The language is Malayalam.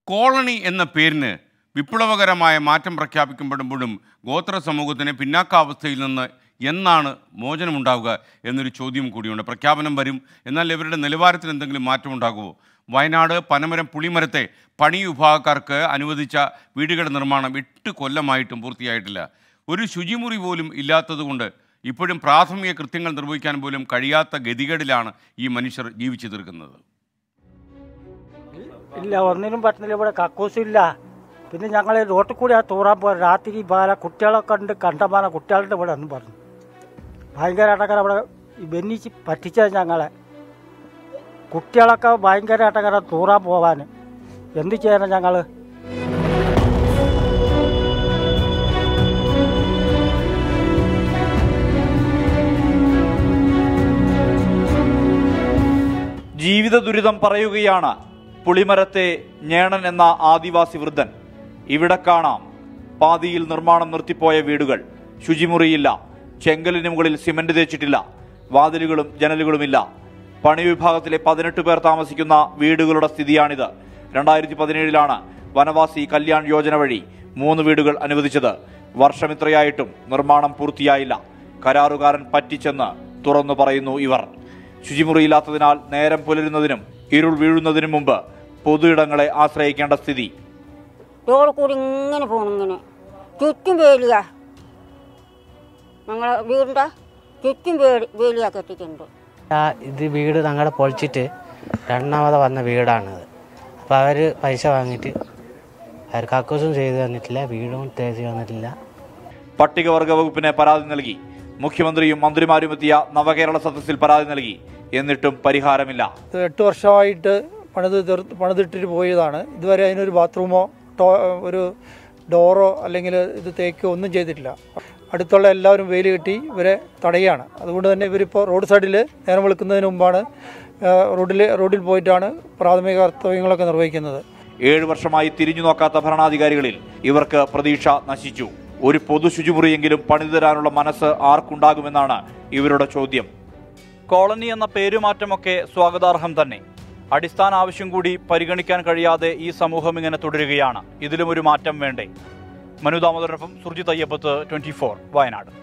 കോളനി എന്ന പേരിന് വിപ്ലവകരമായ മാറ്റം പ്രഖ്യാപിക്കപ്പെടുമ്പോഴും ഗോത്ര സമൂഹത്തിന് പിന്നാക്കാവസ്ഥയിൽ നിന്ന് എന്നാണ് മോചനമുണ്ടാവുക എന്നൊരു ചോദ്യം കൂടിയുണ്ട് പ്രഖ്യാപനം വരും എന്നാൽ ഇവരുടെ നിലവാരത്തിന് എന്തെങ്കിലും മാറ്റമുണ്ടാകുമോ വയനാട് പനമരം പുളിമരത്തെ പണി വിഭാഗക്കാർക്ക് അനുവദിച്ച വീടുകളുടെ നിർമ്മാണം എട്ട് കൊല്ലമായിട്ടും പൂർത്തിയായിട്ടില്ല ഒരു ശുചിമുറി പോലും ഇല്ലാത്തതുകൊണ്ട് ഇപ്പോഴും പ്രാഥമിക കൃത്യങ്ങൾ നിർവഹിക്കാൻ പോലും കഴിയാത്ത ഗതികേടിലാണ് ഈ മനുഷ്യർ ജീവിച്ചു തീർക്കുന്നത് ഇല്ല ഒന്നിനും പറ്റുന്നില്ല ഇവിടെ കക്കൂസും ഇല്ല പിന്നെ ഞങ്ങൾ റോട്ടിൽ കൂടി ആ തൂറാൻ പോയ രാത്രി ബാല കുട്ടികളൊക്കെ ഉണ്ട് കണ്ടമാന കുട്ടികളുടെ ഇവിടെ എന്ന് പറഞ്ഞു ഭയങ്കരമായിട്ടങ്ങനെ അവിടെ ഈ ബെന്നിച്ച് പറ്റിച്ചത് ഞങ്ങളെ കുട്ടികളൊക്കെ ഭയങ്കരമായിട്ടങ്ങനെ തൂറാൻ പോവാൻ എന്ത് ചെയ്യണം ഞങ്ങൾ ജീവിത ദുരിതം പറയുകയാണ് പുളിമരത്തെ ഞേണൻ എന്ന ആദിവാസി വൃദ്ധൻ ഇവിടെ കാണാം പാതിയിൽ നിർമ്മാണം നിർത്തിപ്പോയ വീടുകൾ ശുചിമുറിയില്ല ചെങ്കലിന് മുകളിൽ സിമന്റ് തേച്ചിട്ടില്ല വാതിലുകളും ജനലുകളുമില്ല പണി വിഭാഗത്തിലെ പതിനെട്ട് പേർ താമസിക്കുന്ന വീടുകളുടെ സ്ഥിതിയാണിത് രണ്ടായിരത്തി പതിനേഴിലാണ് വനവാസി കല്യാൺ യോജന വഴി മൂന്ന് വീടുകൾ അനുവദിച്ചത് വർഷമിത്രയായിട്ടും നിർമ്മാണം പൂർത്തിയായില്ല കരാറുകാരൻ പറ്റിച്ചെന്ന് തുറന്നു പറയുന്നു ഇവർ ശുചിമുറിയില്ലാത്തതിനാൽ നേരം പുലരുന്നതിനും ഇരുൾ വീഴുന്നതിനും മുമ്പ് പൊതുയിടങ്ങളെ ആശ്രയിക്കേണ്ട സ്ഥിതി റോഡ് കൂടി ഇങ്ങനെ പോകണം ഇങ്ങനെ ചുറ്റും വേലിയ ഞങ്ങളെ വീടിൻ്റെ ചുറ്റും വേലി വേലിയാ കെട്ടിയിട്ടുണ്ട് ആ ഇത് വീട് ഞങ്ങളുടെ പൊളിച്ചിട്ട് രണ്ടാമത് വന്ന വീടാണിത് അപ്പോൾ അവർ പൈസ വാങ്ങിയിട്ട് അവർ കക്കൂസും ചെയ്ത് തന്നിട്ടില്ല വീടും തേച്ച് തന്നിട്ടില്ല പട്ടികവർഗ വകുപ്പിന് പരാതി നൽകി മുഖ്യമന്ത്രിയും മന്ത്രിമാരും എത്തിയ നവകേരള സദസ്സിൽ പരാതി നൽകി എന്നിട്ടും പരിഹാരമില്ല ഇത് എട്ട് വർഷമായിട്ട് പണിത് തീർത്ത് പണിതിട്ടിട്ട് പോയതാണ് ഇതുവരെ അതിനൊരു ബാത്റൂമോ ടോ ഒരു ഡോറോ അല്ലെങ്കിൽ ഇത് തേക്കോ ഒന്നും ചെയ്തിട്ടില്ല അടുത്തുള്ള എല്ലാവരും വെയിൽ കെട്ടി ഇവരെ തടയുകയാണ് അതുകൊണ്ട് തന്നെ ഇവരിപ്പോൾ റോഡ് സൈഡിൽ നേരം വെളുക്കുന്നതിന് മുമ്പാണ് ആ, റോഡിൽ റോഡിൽ പോയിട്ടാണ് പ്രാഥമിക കർത്തവ്യങ്ങളൊക്കെ നിർവഹിക്കുന്നത് ഏഴു വർഷമായി തിരിഞ്ഞു നോക്കാത്ത ഭരണാധികാരികളിൽ ഇവർക്ക് പ്രതീക്ഷ നശിച്ചു ഒരു പൊതു ശുചിമുറിയെങ്കിലും പണിതു തരാനുള്ള മനസ്സ് ആർക്കുണ്ടാകുമെന്നാണ് ഇവരുടെ ചോദ്യം കോളനി എന്ന പേരുമാറ്റമൊക്കെ സ്വാഗതാർഹം തന്നെ അടിസ്ഥാന ആവശ്യം കൂടി പരിഗണിക്കാൻ കഴിയാതെ ഈ സമൂഹം ഇങ്ങനെ തുടരുകയാണ് ഇതിലും ഒരു മാറ്റം വേണ്ടേ മനു ദാമോദരനൊപ്പം സുർജിത് അയ്യപ്പത്ത് ട്വന്റി വയനാട്